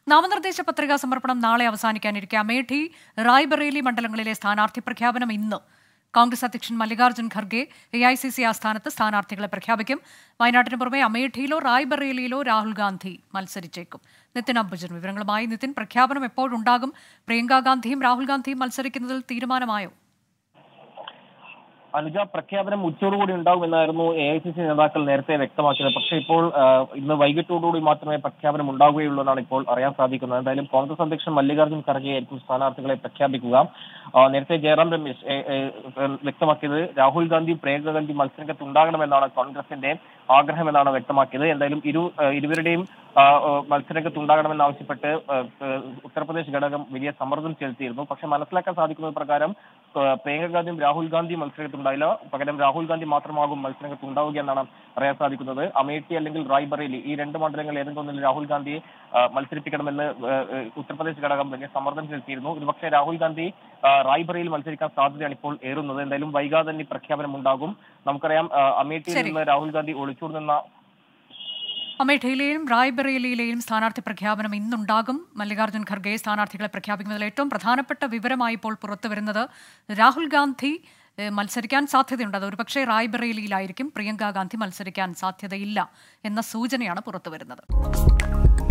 നാമനിർദ്ദേശ പത്രികാ സമർപ്പണം നാളെ അവസാനിക്കാനിരിക്കെ അമേഠി റായ്ബറേലി മണ്ഡലങ്ങളിലെ സ്ഥാനാർത്ഥി പ്രഖ്യാപനം ഇന്ന് കോൺഗ്രസ് അധ്യക്ഷൻ Mallikarjun Kharge A I C C ആസ്ഥാനത്ത് സ്ഥാനാർത്ഥികളെ പ്രഖ്യാപിക്കും വയനാട്ടിന് പുറമെ അമേഠിയിലോ റായ്ബറേലിയിലോ രാഹുൽ ഗാന്ധി മത്സരിച്ചേക്കും നിതിൻ അംബുജൻ വിവരങ്ങളുമായി നിതിൻ പ്രഖ്യാപനം എപ്പോഴുണ്ടാകും പ്രിയങ്ക ഗാന്ധിയും രാഹുൽ ഗാന്ധിയും മത്സരിക്കുന്നതിൽ തീരുമാനമായോ അനുജ പ്രഖ്യാപനം ഉച്ചയോടുകൂടി ഉണ്ടാകുമെന്നായിരുന്നു എ ഐ സി സി നേതാക്കൾ നേരത്തെ വ്യക്തമാക്കിയത് പക്ഷേ ഇപ്പോൾ ആ, ഇന്ന് വൈകിട്ടോടുകൂടി മാത്രമേ പ്രഖ്യാപനം ഉണ്ടാവുകയുള്ളൂ എന്നാണ് ഇപ്പോൾ അറിയാൻ സാധിക്കുന്നത് എന്തായാലും കോൺഗ്രസ് അധ്യക്ഷൻ മല്ലികാർജ്ജുൻ ഖർഗെ ആയിരിക്കും സ്ഥാനാർത്ഥികളെ പ്രഖ്യാപിക്കുക ആ, നേരത്തെ ജയറാം രമേശ് ഏ, ഏ, ഏ, വ്യക്തമാക്കിയത് രാഹുൽ ഗാന്ധി പ്രിയങ്ക ഗാന്ധി മത്സരരംഗത്ത് ഉണ്ടാകണമെന്നാണ് കോൺഗ്രസിന്റെ ആഗ്രഹമെന്നാണ് വ്യക്തമാക്കിയത് എന്തായാലും ഇരു ആ, ഇരുവരുടെയും ആ, ആ, മത്സരരംഗത്ത് ഉണ്ടാകണമെന്നാവശ്യപ്പെട്ട് ആ, ആ, ഉത്തർപ്രദേശ് ഘടകം വലിയ സമ്മർദ്ദം ചെലുത്തിയിരുന്നു പക്ഷെ മനസ്സിലാക്കാൻ സാധിക്കുന്നത് പ്രകാരം ആ, പ്രിയങ്ക ഗാന്ധിയും രാഹുൽ ഗാന്ധിയും മത്സരരംഗത്തുണ്ടായില്ല പകരം രാഹുൽ ഗാന്ധി മാത്രമാകും മത്സരരംഗത്ത് ഉണ്ടാവുക എന്നാണ് അറിയാൻ സാധിക്കുന്നത് അമേഠി അല്ലെങ്കിൽ റായ്ബറേലി ഈ രണ്ട് മണ്ഡലങ്ങളിൽ ഏതെങ്കിലും ഒന്നിൽ രാഹുൽ ഗാന്ധിയെ ആ, മത്സരിപ്പിക്കണമെന്ന് ആ, ആ, ഉത്തർപ്രദേശ് ഘടകം വലിയ സമ്മർദ്ദം ചെലുത്തിയിരുന്നു ഒരുപക്ഷെ രാഹുൽ ഗാന്ധി ആ, റായ്ബറേലിയിൽ മത്സരിക്കാൻ സാധ്യതയാണ് ഇപ്പോൾ ഏറുന്നത് എന്തായാലും വൈകാതെ തന്നെ ഈ പ്രഖ്യാപനം ഉണ്ടാകും നമുക്കറിയാം ആ, അമേഠിയിൽ ശരി. നിന്ന് രാഹുൽ ഗാന്ധി ഒളിച്ചോടി നിന്ന അമേഠിയിലെയും റായ്ബറേലിയിലെയും സ്ഥാനാർത്ഥി പ്രഖ്യാപനം ഇന്നുണ്ടാകും മല്ലികാർജ്ജുൻ ഖർഗെ സ്ഥാനാർത്ഥികളെ പ്രഖ്യാപിക്കുന്നതിൽ ഏറ്റവും പ്രധാനപ്പെട്ട വിവരമായി ഇപ്പോൾ പുറത്തുവരുന്നത് രാഹുൽ ഗാന്ധി ഏഹ്, മത്സരിക്കാൻ സാധ്യതയുണ്ട് അത് ഒരുപക്ഷെ റായ്ബറേലിയിലായിരിക്കും പ്രിയങ്ക ഗാന്ധി മത്സരിക്കാൻ സാധ്യതയില്ല എന്ന സൂചനയാണ് പുറത്തുവരുന്നത്